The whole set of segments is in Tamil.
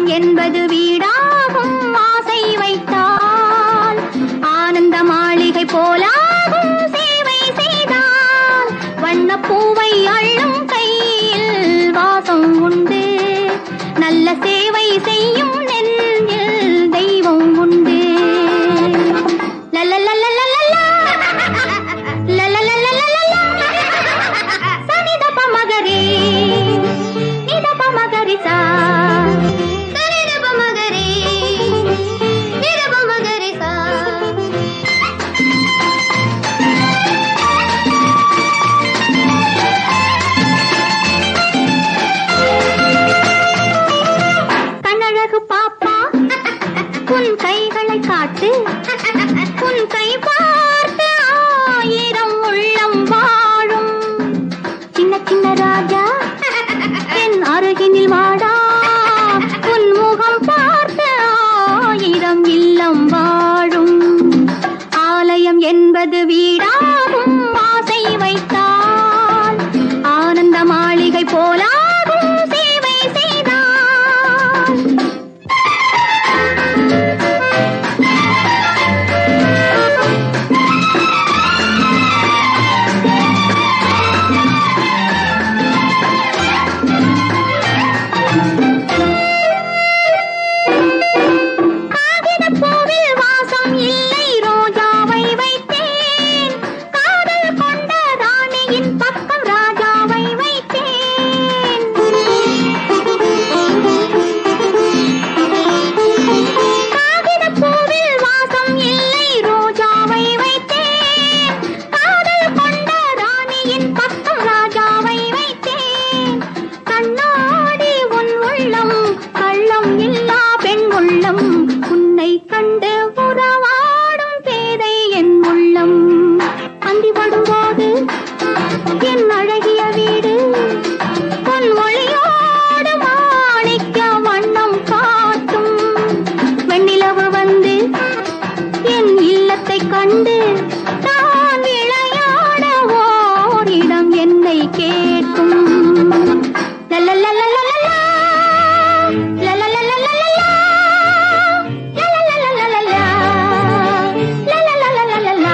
என்பது வீடாகும் ஆசை வைத்தால் ஆனந்த மாளிகை போலாகும் சேவை செய்தால் வண்ணப் பூவை அள்ளும் கையில் வாசம் உண்டு நல்ல சேவை செய்யும் நெஞ்சில் தெய்வம் உண்டு லலலலலலலா. லலலலலலலா. சனிதப மகரி நிதப மகரி சா சரிதப மகரி நிதப மகரி சா கண்ணழகு பாப்பா உன் கைகளை காட்டு உன் கை பார்த்து ஆயிரம் உள்ளம் வாழும் சின்ன சின்ன ராஜா என் அருகினில் வாடா உன் முகம் பார்த்து ஆயிரம் இல்லம் வாழும் ஆலயம் என்பது வீடாகும் ஆசை வைத்தால் ஆனந்த மாளிகை போலாகும் சேவை செய்தால் காகிதப் பூவில் வாசம் இல்லை ரோஜாவை வைத்தேன் காதல் கொண்ட ராணியின் பக்கம் ராஜாவை வைத்தேன் காகிதப் பூவில் வாசம் இல்லை ரோஜாவை வைத்தேன் காதல் கொண்ட ராணியின் பக்கம் ராஜாவை வைத்தேன் கண்ணாடி உன் உள்ளம் கள்ளம் இல்லா பெண் உள்ளம் உன்னை கண்டு உறவாடும் பேதை என் உள்ளம் அந்தி படும்போது என் அழகிய வீடு பொன் ஒளியோடு மாணிக்க வண்ணம் காட்டும் வெண்ணிலவு வந்து என் இல்லத்தை கண்டு நான் விளையாட ஓரிடம் என்னை கேட்கும் லலலலலலலா, லலலலலலலா, லலலலலலலா, லலலலலலலா.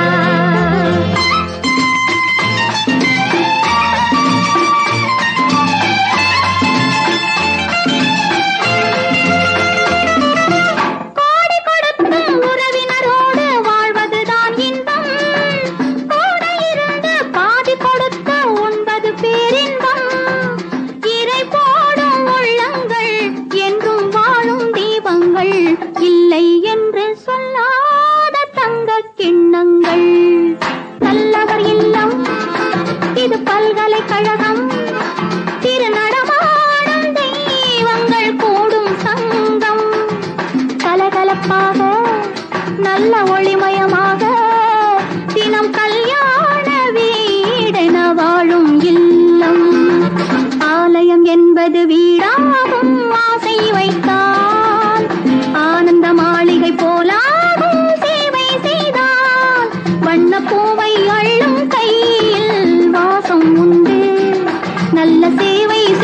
கோடி கொடுத்தும் உறவினரோடு வாழ்வதுதான் இன்பம் கூட இருந்து பாதி கொடுத்த ஒன்பது பேரின்பம் இறை போடும் உள்ளங்கள் என்றும் வாழும் தீபங்கள் இல்லை என்று சொல்லாத தங்க கிண்ணங்கள் நல்லவர் இல்லம் இது பல்கலைக்கழகம் திரு நடமாடும் தெய்வங்கள் கூடும் சங்கம் கலகலப்பாக நல்ல ஒளிமயமாக தினம் கல்யாண வீடென வாழும் இல்லம் ஆலயம் என்பது வீடாகும் ஆசை வைத்தால் ஆனந்த மாளிகை போலாகும் சேவை செய்தால் வண்ண பூவை அள்ளும் கையில் வாசம் உண்டு நல்ல சேவை